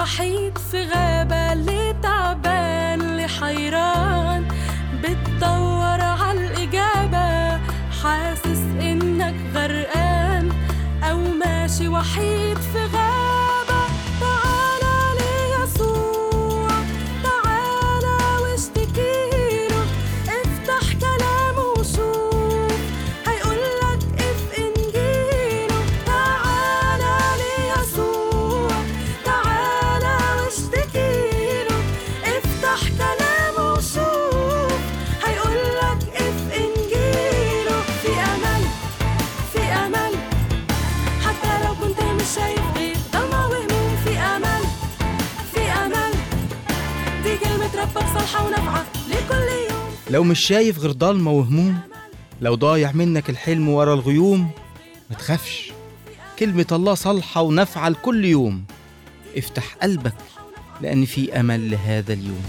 وحيد في غابة اللي تعبان اللي حيران بتدور عالإجابة حاسس إنك غرقان أو ماشي وحيد في غابة تعالى ليسوع تعالى واشتكيله افتح كلامه وشوف هيقولك اف انجيله تعالى ليسوع تعالى واشتكيله افتح كلامه وشوف هيقولك اف انجيله في امل في امل حتى لو كنت مش شايف غير ضلمة وهموم في امل في امل دي كلمة ربك صالحة ونافعة لكل يوم لو مش شايف غير ضلمة وهموم لو ضايع منك الحلم ورا الغيوم ما تخافش كلمة الله صالحة ونافعة لكل يوم افتح قلبك لأن في أمل لهذا اليوم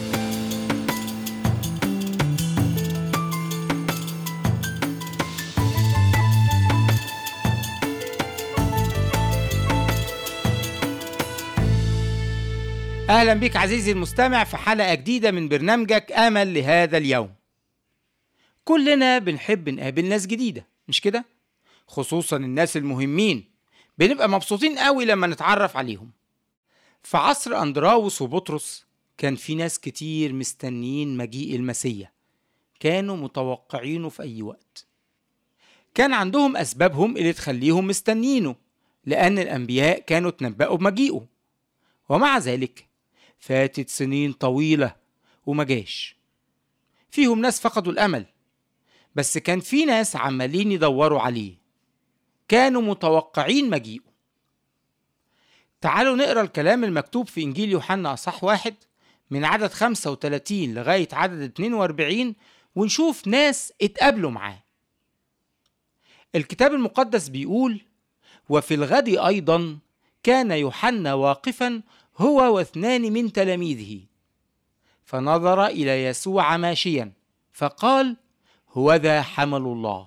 أهلا بك عزيزي المستمع في حلقة جديدة من برنامجك أمل لهذا اليوم كلنا بنحب نقابل ناس جديدة مش كده؟ خصوصا الناس المهمين بنبقى مبسوطين قوي لما نتعرف عليهم في عصر أندراوس وبطرس كان في ناس كتير مستنيين مجيء المسيح كانوا متوقعينه في أي وقت كان عندهم أسبابهم اللي تخليهم مستنيينه لأن الأنبياء كانوا تنبأوا بمجيئه ومع ذلك فاتت سنين طويلة وما جاش فيهم ناس فقدوا الأمل بس كان في ناس عمالين يدوروا عليه كانوا متوقعين مجيئه تعالوا نقرا الكلام المكتوب في إنجيل يوحنا أصح واحد من عدد 35 لغاية عدد 42 ونشوف ناس اتقابلوا معاه الكتاب المقدس بيقول وفي الغد أيضا كان يوحنا واقفا هو واثنان من تلاميذه فنظر إلى يسوع ماشيا فقال هو ذا حمل الله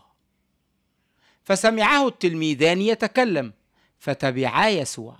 فسمعه التلميذان يتكلم فتبعا يسوع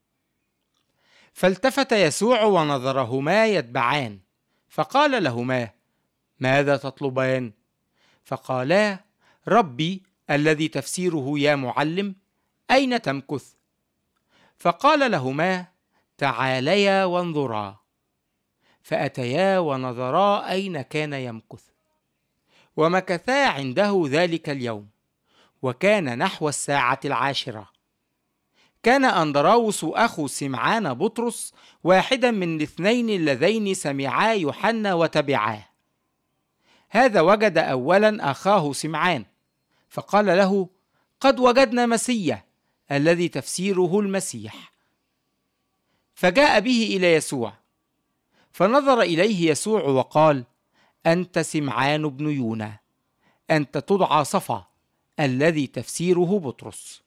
فالتفت يسوع ونظرهما يتبعان فقال لهما ماذا تطلبان فقالا ربي الذي تفسيره يا معلم اين تمكث فقال لهما تعاليا وانظرا فاتيا ونظرا اين كان يمكث ومكثا عنده ذلك اليوم وكان نحو الساعه العاشره كان أندراوس أخو سمعان بطرس واحدا من الاثنين اللذين سمعا يوحنا وتبعاه هذا وجد أولا أخاه سمعان فقال له قد وجدنا مسيا الذي تفسيره المسيح فجاء به إلى يسوع فنظر إليه يسوع وقال أنت سمعان بن يونا أنت تدعى صفا الذي تفسيره بطرس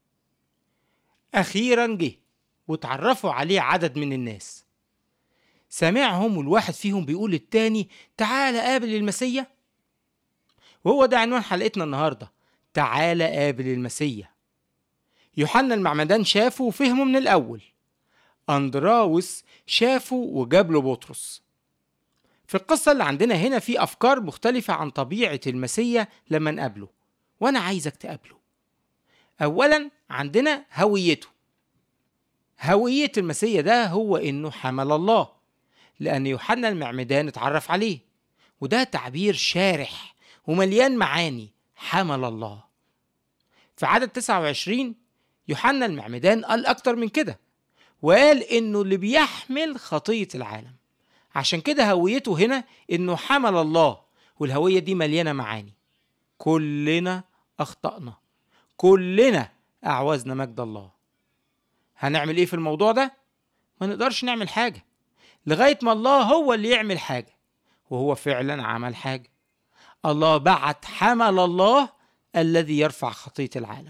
أخيرا جه وتعرفوا عليه عدد من الناس سمعهم والواحد فيهم بيقول للتاني تعالى قابل المسيا وهو ده عنوان حلقتنا النهاردة تعالى قابل المسيا يوحنا المعمدان شافه وفهمه من الأول أندراوس شافه وجاب له بطرس في القصة اللي عندنا هنا في أفكار مختلفة عن طبيعة المسيا لما نقابله وأنا عايزك تقابله أولا عندنا هويته هوية المسيا ده هو إنه حمل الله لأن يوحنا المعمدان اتعرف عليه وده تعبير شارح ومليان معاني حمل الله في عدد 29 يوحنا المعمدان قال أكتر من كده وقال إنه اللي بيحمل خطية العالم عشان كده هويته هنا إنه حمل الله والهوية دي مليانة معاني كلنا أخطأنا كلنا أعوزنا مجد الله هنعمل إيه في الموضوع ده؟ ما نقدرش نعمل حاجة لغاية ما الله هو اللي يعمل حاجة وهو فعلا عمل حاجة الله بعت حمل الله الذي يرفع خطية العالم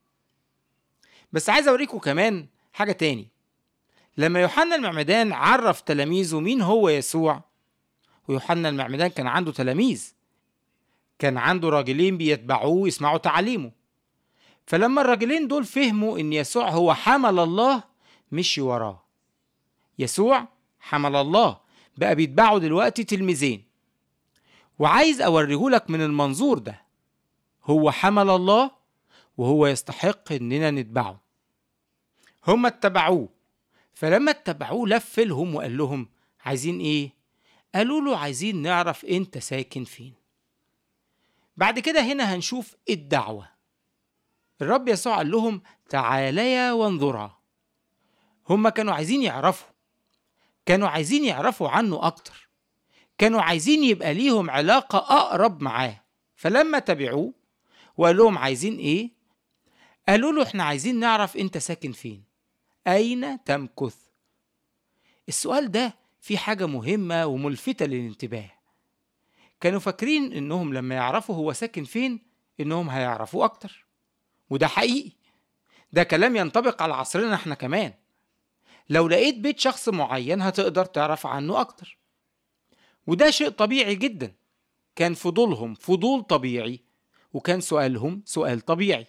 بس عايز أوريكم كمان حاجة تاني لما يوحنا المعمدان عرف تلاميذه مين هو يسوع ويوحنا المعمدان كان عنده تلاميذ كان عنده راجلين بيتبعوه يسمعوا تعاليمه فلما الراجلين دول فهموا ان يسوع هو حمل الله مشي وراه يسوع حمل الله بقى بيتباعوا دلوقتي تلميذين وعايز أوريهولك من المنظور ده هو حمل الله وهو يستحق إننا نتبعه هما اتبعوه فلما اتبعوه لف لهم وقال لهم عايزين ايه قالوا له عايزين نعرف انت ساكن فين بعد كده هنا هنشوف الدعوة الرب يسوع قال لهم تعاليا وانظرا هما كانوا عايزين يعرفوا كانوا عايزين يعرفوا عنه أكتر كانوا عايزين يبقى ليهم علاقة أقرب معاه فلما تبعوه وقال لهم عايزين إيه قالوا له إحنا عايزين نعرف أنت ساكن فين أين تمكث السؤال ده في حاجة مهمة وملفتة للانتباه كانوا فاكرين إنهم لما يعرفوا هو ساكن فين إنهم هيعرفوه أكتر وده حقيقي ده كلام ينطبق على عصرنا احنا كمان لو لقيت بيت شخص معين هتقدر تعرف عنه أكتر وده شيء طبيعي جدا كان فضولهم فضول طبيعي وكان سؤالهم سؤال طبيعي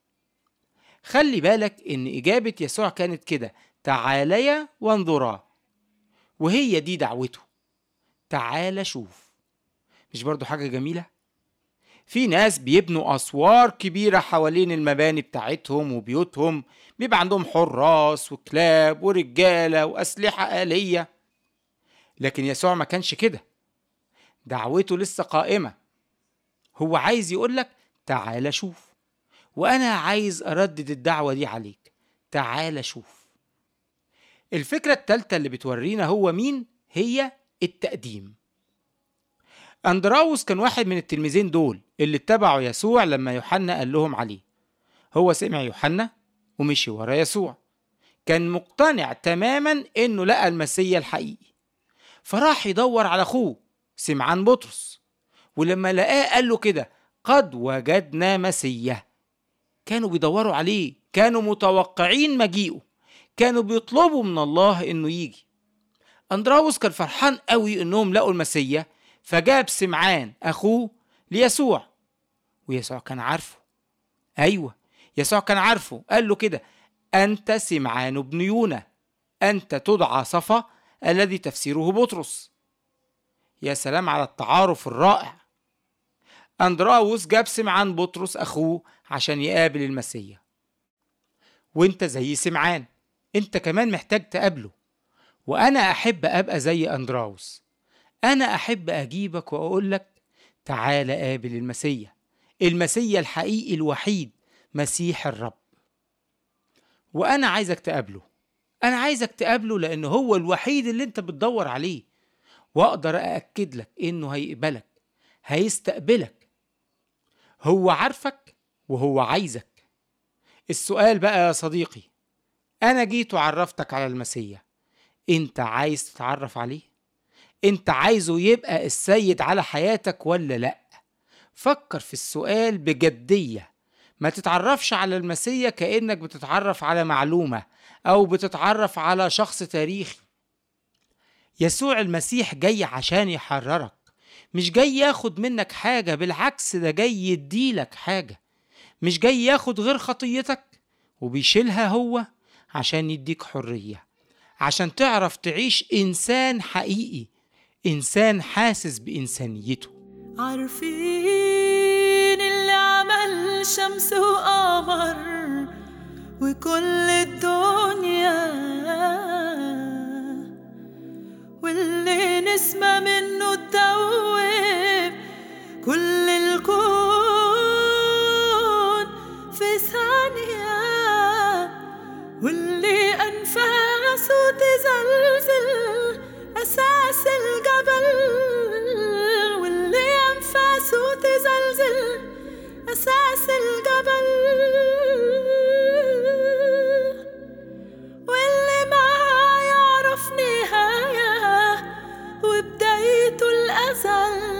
خلي بالك إن إجابة يسوع كانت كده تعاليا وانظرا وهي دي دعوته تعال شوف مش برضو حاجة جميلة؟ في ناس بيبنوا أسوار كبيرة حوالين المباني بتاعتهم وبيوتهم بيبقى عندهم حراس وكلاب ورجالة وأسلحة آلية لكن يسوع ما كانش كده دعوته لسه قائمة هو عايز يقولك تعال شوف وأنا عايز أردد الدعوة دي عليك تعال شوف الفكرة التالتة اللي بتورينا هو مين هي التقديم أندراوس كان واحد من التلميذين دول اللي اتبعوا يسوع لما يوحنا قال لهم عليه هو سمع يوحنا ومشي ورا يسوع كان مقتنع تماما انه لقى المسيا الحقيقي فراح يدور على اخوه سمعان بطرس ولما لقاه قال له كده قد وجدنا مسيا كانوا بيدوروا عليه كانوا متوقعين مجيئه كانوا بيطلبوا من الله انه يجي اندراوس كان فرحان قوي انهم لقوا المسيا فجاب سمعان اخوه ليسوع ويسوع كان عارفه ايوه يسوع كان عارفه قال له كده انت سمعان بن يونا انت تدعى صفا الذي تفسيره بطرس يا سلام على التعارف الرائع اندراوس جاب سمعان بطرس اخوه عشان يقابل المسيا وانت زي سمعان انت كمان محتاج تقابله وانا احب ابقى زي اندراوس انا احب اجيبك واقول لك تعال قابل المسيا المسيا الحقيقي الوحيد مسيح الرب وانا عايزك تقابله انا عايزك تقابله لانه هو الوحيد اللي انت بتدور عليه واقدر ااكد لك انه هيقبلك هيستقبلك هو عارفك وهو عايزك السؤال بقى يا صديقي انا جيت وعرفتك على المسيا انت عايز تتعرف عليه انت عايزه يبقى السيد على حياتك ولا لا فكر في السؤال بجديه ما تتعرفش على المسيا كانك بتتعرف على معلومه او بتتعرف على شخص تاريخي يسوع المسيح جاي عشان يحررك مش جاي ياخد منك حاجه بالعكس ده جاي يديلك حاجه مش جاي ياخد غير خطيتك وبيشيلها هو عشان يديك حريه عشان تعرف تعيش انسان حقيقي انسان حاسس بانسانيته عارفين اللي عمل شمس وقمر وكل الدنيا واللي نسمة منه تدوب كل الكون في ثانية واللي أنفاسه تزلزل أساس الجبل واللي أنفاسه تزلزل أساس الجبل واللي ما يعرف نهاية وبدايته الأزل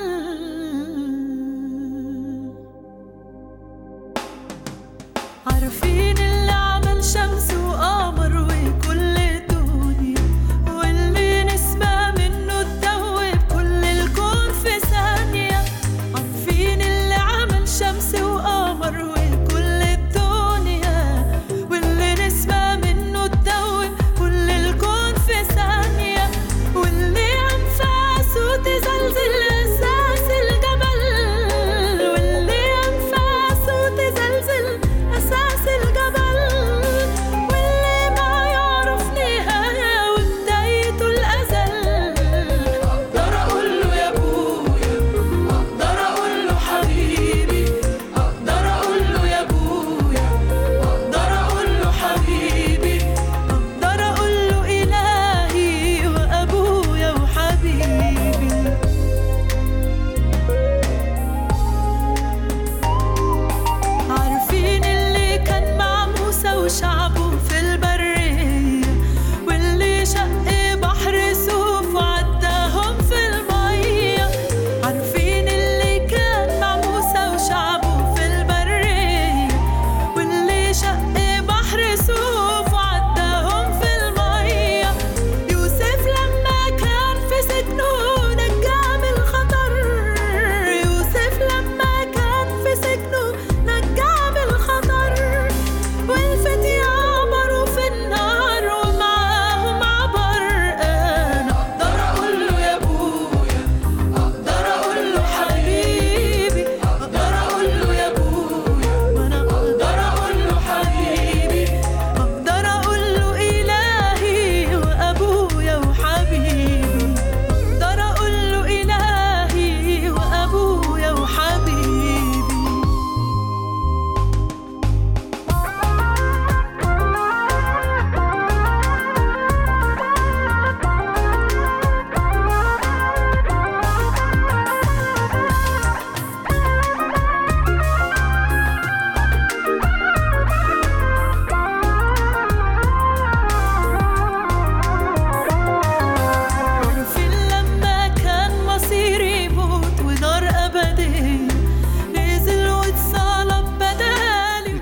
عارفين اللي عمل شمس وقمر وكل الدنيا واللي نسمع منه تدوب كل الكون في ثانية عارفين اللي عمل شمس وقمر وكل الدنيا واللي نسمع منه تدوب كل الكون في ثانية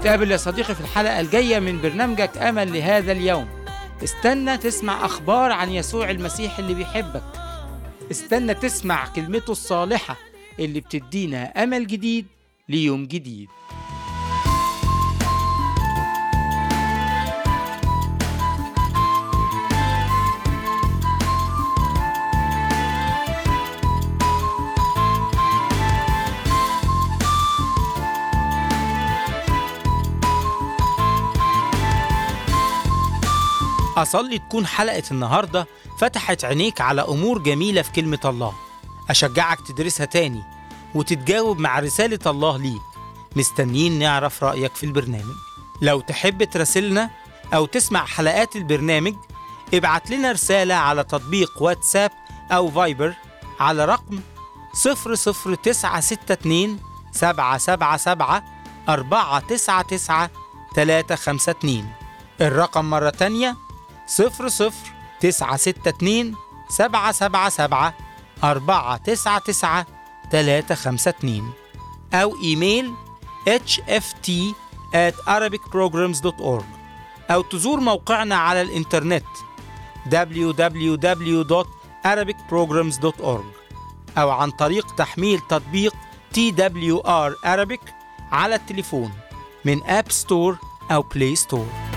نتقابل يا صديقي في الحلقة الجاية من برنامجك أمل لهذا اليوم استنى تسمع أخبار عن يسوع المسيح اللي بيحبك استنى تسمع كلمته الصالحة اللي بتدينا أمل جديد ليوم جديد أصلي تكون حلقة النهاردة فتحت عينيك على أمور جميلة في كلمة الله أشجعك تدرسها تاني وتتجاوب مع رسالة الله ليك مستنيين نعرف رأيك في البرنامج لو تحب تراسلنا أو تسمع حلقات البرنامج ابعت لنا رسالة على تطبيق واتساب أو فايبر على رقم 00962 777 499 352 الرقم مرة تانية صفر صفر تسعة ستة اتنين سبعة سبعة سبعة أربعة تسعة تسعة تلاتة خمسة اتنين أو إيميل hft at arabicprograms.org أو تزور موقعنا على الإنترنت www.arabicprograms.org أو عن طريق تحميل تطبيق TWR Arabic على التليفون من أب ستور أو بلاي ستور